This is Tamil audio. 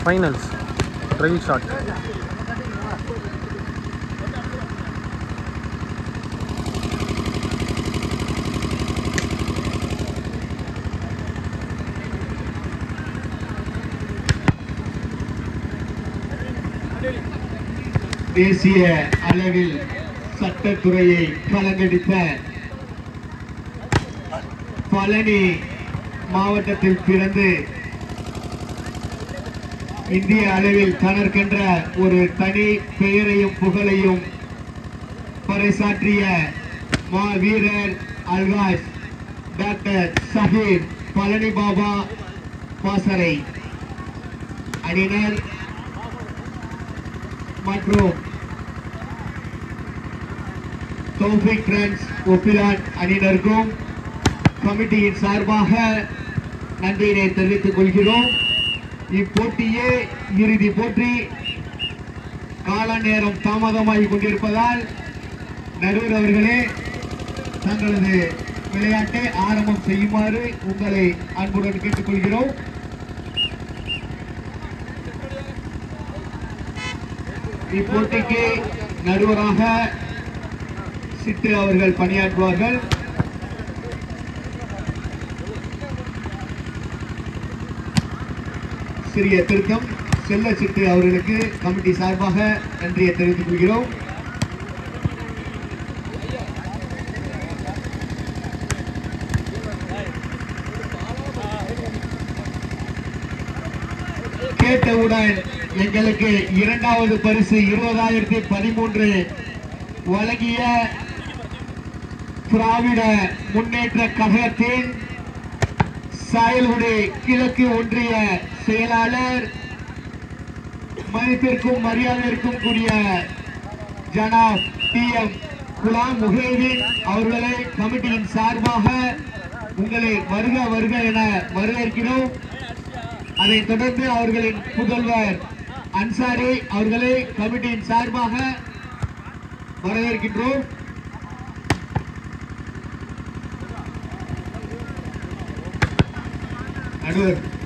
ஃபைனல்ஸ் ட்ரைல் ஷாட் தேசிய அளவில் சட்டத்துறையை கலங்கடித்த பழனி மாவட்டத்தில் பிறந்து இந்திய அளவில் தனக்கென்ற ஒரு தனி பெயரையும் புகழையும் பறைசாற்றிய மா வீரர் அல்காஷ் டாக்டர் சஹீர் பழனி பாபா பாசறை அணியினர் மற்றும் தௌஃபிக் ஃப்ரெண்ட்ஸ் ஒப்பிலான் அணியினருக்கும் கமிட்டியின் சார்பாக நன்றியினை தெரிவித்துக் கொள்கிறோம் இப்போட்டியே இறுதி போட்டி கால நேரம் தாமதமாகி கொண்டிருப்பதால் நடுவர் அவர்களே தங்களது விளையாட்டை ஆரம்பம் செய்யுமாறு உங்களை அன்புடன் கேட்டுக்கொள்கிறோம் இப்போட்டிக்கு நடுவராக சிட்டு அவர்கள் பணியாற்றுவார்கள் சிறிய திருத்தம் செல்ல சிட்டு அவர்களுக்கு கமிட்டி சார்பாக நன்றியை தெரிவித்துக் கொள்கிறோம் கேட்டவுடன் எங்களுக்கு இரண்டாவது பரிசு இருபதாயிரத்தி பதிமூன்று வழங்கிய திராவிட முன்னேற்ற கழகத்தின் சாயல்குடி கிழக்கு ஒன்றிய செயலாளர் மதிப்பிற்கும் மரியாதைக்கும் கூடிய ஜனாப் டி எம் குலாம் முஹேதீன் அவர்களை கமிட்டியின் சார்பாக உங்களை வருக வருக என வரவேற்கிறோம் அதைத் தொடர்ந்து அவர்களின் புதல்வர் அன்சாரி அவர்களை கமிட்டியின் சார்பாக வரவேற்கின்றோம் நடுவர்